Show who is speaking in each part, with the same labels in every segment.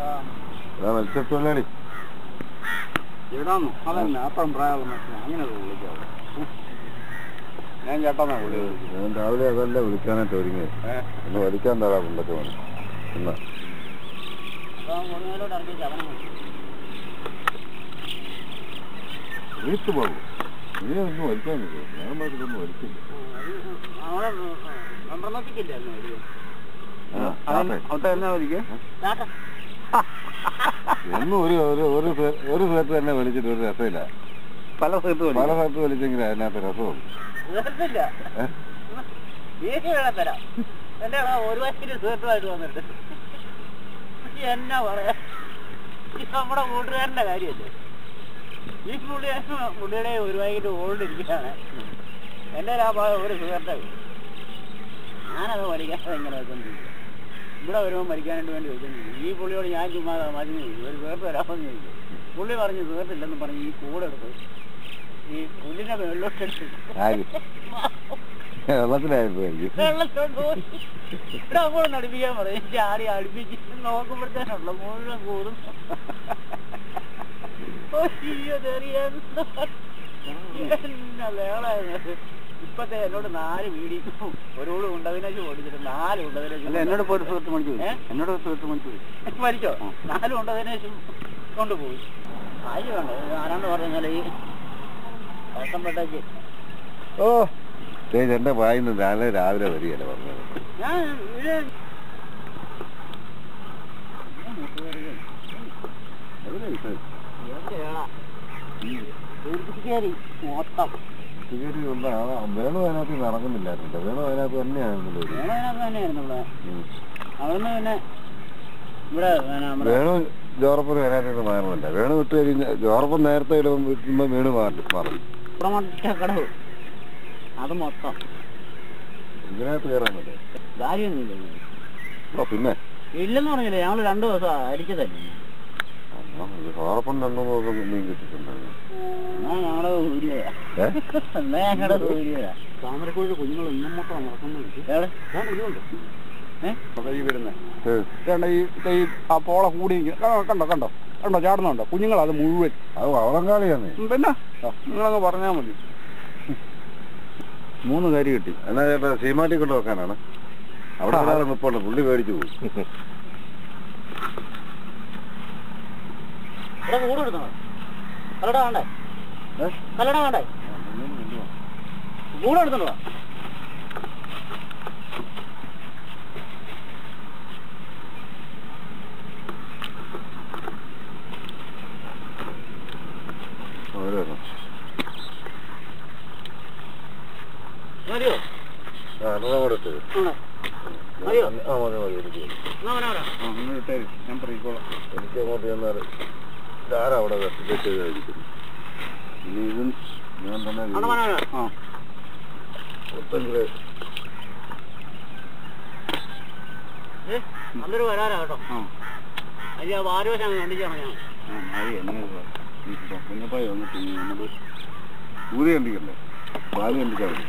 Speaker 1: അതാ മത്സ്യത്തൊഴിലാളി
Speaker 2: ഇവിടാന്നോ അതന്നെ അത്രയും പ്രായമുള്ള മനുഷ്യനെ അങ്ങനെയൊക്കെ വിളിക്കാവോ ഞാൻ ചേട്ടാന്നാ വിളി
Speaker 1: ഞാൻ രാവിലെ അതല്ല വിളിക്കാനായിട്ട് ഒരുങ്ങി ഒന്ന് വലിക്കാൻ തരാ പുള്ളക്ക് വേണം എന്നാ വീട്ടു പോകും നീ ഒന്നും വലിക്കാൻ നിൽക്കും ഞാൻ മാത്രമൊന്നും വലിക്കില്ല ആ, ആട്ടെ.
Speaker 2: അവിടെ എന്നാ വിളിക്കുക
Speaker 1: എന്നും ഒരു ഒരു ഒരു സ്ഥ- ഒരു സ്ഥലത്ത് തന്നെ വലിച്ചിട്ട് ഒരു രസമില്ല
Speaker 2: പല സ്ഥലത്ത്
Speaker 1: പല
Speaker 2: വിളിക്കും
Speaker 1: സ്ഥലത്ത് വലിച്ചെങ്കിൽ അതിനകത്ത് രസവും ഏ?
Speaker 3: തരാം എന്റെ ഒരു വയസ്സിന് സുഹൃത്തുമായിട്ട് വന്നിട്ട് എന്നാ പറയാ ഈ നമ്മുടെ കൂട്ടുകാരന്റെ കാര്യമല്ലേ ഈ പുള്ളി പുള്ളിയുടെ ഒരു വൈകിട്ട് ഓടിരിക്കുകയാണ് എന്റെ ആ ഭാഗം ഒരു സുഹൃത്തെ ഞാനത് മരിക്കാതെ ഇങ്ങനെ വെച്ചോണ്ടിരിക്കും ഇവിടെ വരുമ്പോൾ മരിക്കാനായിട്ട് വേണ്ടി വെച്ചോണ്ടിരിക്കും ഈ പുള്ളിയോട് ഞാൻ ചുമ്മാ മരുന്ന് ചോദിച്ചു ഒരു സുഹൃത്ത് വരാമെന്ന് ചോദിച്ചു പുള്ളി പറഞ്ഞു സുഹൃത്തില്ലെന്ന് പറഞ്ഞ് ഈ കൂടെ എടുത്ത് ഈ പുല്ലിന്റെ വെള്ളോട്ടെടുത്ത്
Speaker 1: ആര് വെള്ളത്തിലായിരുന്നു എനിക്ക്
Speaker 3: വെള്ളത്തോണ്ട് പോയി ഇവിടെ അങ്ങോട്ട് നടിപ്പിക്കാൻ പറയും ചാടി അടുപ്പിച്ച് നോക്കുമ്പോഴത്തേനുള്ള മുഴുവൻ കൂടും അയ്യോ, ചെറിയ എന്നാ വേളായിരുന്നു. ഇപ്പത്തെ എന്നോട് നാല് വീടി ഒരോട് ഉണ്ടതിനേച്ച് ഓടിച്ചിട്ട് നാല് ഉണ്ടതിനേച്ച്
Speaker 2: അല്ല എന്നോട് ഇപ്പോൾ ഒരു സുഹൃത്ത് മണിക്ക്
Speaker 3: ഏ?
Speaker 2: വിളിച്ചു എന്നോട് ഒരു സുഹൃത്ത് മണിക്ക് വിളിച്ചു
Speaker 3: മരിച്ചോ നാല് ഉണ്ടതിനേച്ചും കൊണ്ടുപോയി ആര് വേണ്ട ആരാണ്ട് പറഞ്ഞാൽ ഈ കഷ്ടപ്പെട്ടേക്ക്
Speaker 1: ഓ ചേച്ചി എന്റെ വായിന്ന് നാളെ രാവിലെ വരികയല്ലേ പറഞ്ഞത്
Speaker 3: ഞാൻ ഇത്
Speaker 1: അതിനെ വിഷയം.
Speaker 3: കയറി മൊത്തം
Speaker 1: ടിക്കറ്റ് കൊണ്ട് ആ വേണു അതിനകത്ത് നടക്കുന്നില്ലായിരുന്നു വേണു അതിനകത്ത് തന്നെയായിരുന്നല്ലോ ഒരു.
Speaker 3: വേണതിനകത്ത് തന്നെയായിരുന്നു ഇവിടെ
Speaker 1: ഉം.
Speaker 3: അവിടുന്ന് പിന്നെ ഇവിടെ പിന്നെ നമ്മുടെ
Speaker 1: വേണു ജോറപ്പൻ അതിനകത്ത് മാറുന്നില്ല വേണു വിട്ട് കഴിഞ്ഞാൽ ജോറപ്പൻ നേരത്തെ ഇടുമ്പോ വിട്ടുമ്പോ വീണ് മാറി മാറും
Speaker 3: കുടമട്ട കടവ് അത് മൊത്തം
Speaker 1: ഇതിനകത്ത് കയറാൻ
Speaker 3: കാര്യമൊന്നുമില്ല
Speaker 1: ഓ പിന്നെ
Speaker 3: ഇല്ലെന്ന് പറഞ്ഞില്ലേ ഞങ്ങൾ രണ്ടു ദിവസം അരിച്ചതല്ലേ
Speaker 1: ജോറപ്പൻ രണ്ടു ദിവസം മീൻ കിട്ടിയിട്ടുണ്ടായിരുന്നു
Speaker 3: എന്നാ ഞങ്ങളുടെ സൂര്യതാ
Speaker 1: ഏ?
Speaker 3: എന്നാ ഞങ്ങളുടെ സൂര്യതാ
Speaker 2: താമരക്കോഴിയുടെ കുഞ്ഞുങ്ങൾ ഇന്നും മൊത്തം നടക്കുന്നത്
Speaker 3: എവിടെ
Speaker 2: ഇതുണ്ട്
Speaker 3: ഏ
Speaker 2: ഈ വരുന്നത്
Speaker 1: ഏ,
Speaker 2: ഇതാണ്ട് ഈ ഈ ആ പോള കൂടി ഇങ്ങനെ- കണ്ടോ കണ്ടോ കണ്ടോ കണ്ടോ ചാടുന്നുണ്ടോ കുഞ്ഞുങ്ങൾ അത് മുഴുവൻ
Speaker 1: അത് വള്ളംകാളിയാണ്
Speaker 2: ഉം, പിന്നെ നിങ്ങളങ്ങ് പറഞ്ഞാൽ മതി മൂന്ന് കരി കിട്ടി
Speaker 1: എന്നാ ചേട്ടാ സീമാറ്റി കൊണ്ട് വെക്കാനാണ് അവിടെ ഒരാൾ നിപ്പുണ്ട് പുള്ളി പേടിച്ചു പോയി
Speaker 3: ഇവിടെ കൂടെ എടുത്തോ കല്ലട വേണ്ടേ
Speaker 1: ഏ?
Speaker 3: കല്ലട വേണ്ടേ കൂടെ എടുത്തോണ്ടോ
Speaker 1: അവര് വരണം.
Speaker 3: മതിയോ
Speaker 1: ആ, എന്നാ കൂടെ ഇട്ടത്.
Speaker 3: ആണോ? മതിയോ?
Speaker 1: ആ മതി മതി എനിക്ക് മതി.
Speaker 3: എന്നാ വരാം വരാം
Speaker 2: ആ നിങ്ങൾ ഇട്ടേര് ഞാൻ പറയിക്കോളാം
Speaker 1: എനിക്ക് അങ്ങോട്ട് ചെന്നാൽ ഇതാരാ അവിടെ വെച്ചിട്ട് കഴിക്കുന്നു ഇനി ഇതും ഞാൻ തന്നെ
Speaker 3: അവിടെ വരാം വരാം
Speaker 2: ആ
Speaker 1: കൊടുത്തെങ്കിലേ
Speaker 3: ഏ നല്ലൊരു വരാറാ കേട്ടോ
Speaker 2: ആ
Speaker 3: അയ്യോ വാരവശം കണ്ടിച്ചാണ് ഞാൻ
Speaker 2: ആ മതി എന്നെ കുഞ്ഞപ്പായി വന്നിട്ട് ഇനി നമുക്ക്
Speaker 1: ഊതി കണ്ടിക്കണ്ടേ പാല് കണ്ടിച്ചാൽ മതി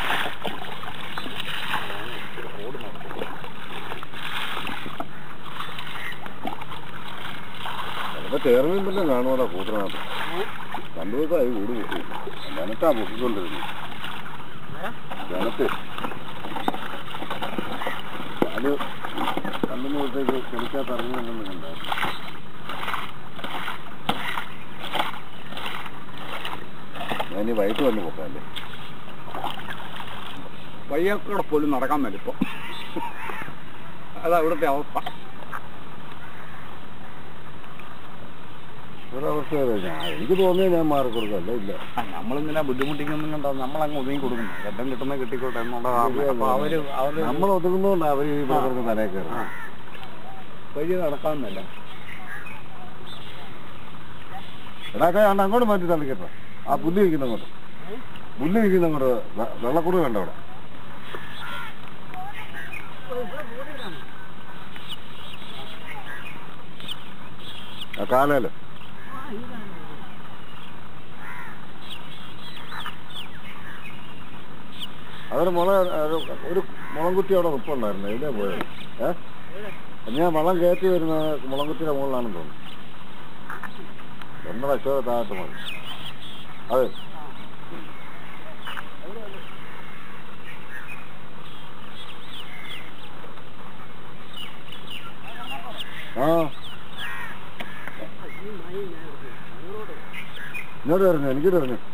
Speaker 1: ചിലപ്പോ ചേർന്നും പിന്നെ കാണുമല്ലോ കൂട്ടനകത്ത് രണ്ടു ദിവസമായി കൂട് കൂട്ടി ജനത്താ പൊക്കിക്കൊണ്ടിരുന്നു ജനത്ത് പാല് രണ്ടു ദിവസത്തേക്ക് ചെളിക്കകത്ത് ഇറങ്ങുന്നുണ്ടെന്ന് കണ്ടായിരുന്നു ഞാൻ ഈ വൈകിട്ട് വന്ന് പോക്കാല്ലേ
Speaker 2: വയ്യാക്കൂടെ പോലും നടക്കാൻ പറ്റും ഇപ്പൊ അതാ ഇവിടുത്തെ അവസ്ഥ
Speaker 1: ഒരവസ്ഥ ഞാൻ എനിക്ക് തോന്നിയാൽ ഞാൻ മാറി കൊടുക്കല്ല ഇല്ല
Speaker 2: ആ, നമ്മളിങ്ങനെ ബുദ്ധിമുട്ടിക്കൊന്നും കണ്ടോ നമ്മളങ്ങ് ഒതുങ്ങി കൊടുക്കുന്നു ഗഡം കിട്ടുന്ന കിട്ടിക്കോട്ടെ എന്നുള്ളതാണ് അപ്പൊ അവര് അവര്
Speaker 1: നമ്മൾ ഒതുങ്ങുന്നതുകൊണ്ട് അവർ ഈ പറഞ്ഞ തലേ കയറി
Speaker 2: ആ. വഴി നടക്കാമെന്നല്ല
Speaker 1: എടാക്ക ഞാൻ അങ്ങോട്ട് മാറ്റി തള്ളിക്കട്ടോ ആ പുല്ല് വിൽക്കുന്ന അങ്ങോട്ട് പുല്ല് വിൽക്കുന്ന അങ്ങോട്ട് വെ- വെള്ളക്കുറി വേണ്ട അവിടെ ആ കാലല്ലോ അതൊരു മുള ഒരു- ഒരു മുളം കുത്തി അവിടെ നിൽപ്പുണ്ടായിരുന്നു ഇതിലേ പോയത് ഏ ഞാൻ വെള്ളം കയറ്റി വരുന്നത് മുളങ്കുത്തിയുടെ മുകളിലാണെന്ന് തോന്നുന്നു ഒന്നര അക്ഷര താഴത്ത് മതി അതെ ആ ഇങ്ങോട്ട് പറഞ്ഞു എനിക്കിട്ട് പറഞ്ഞു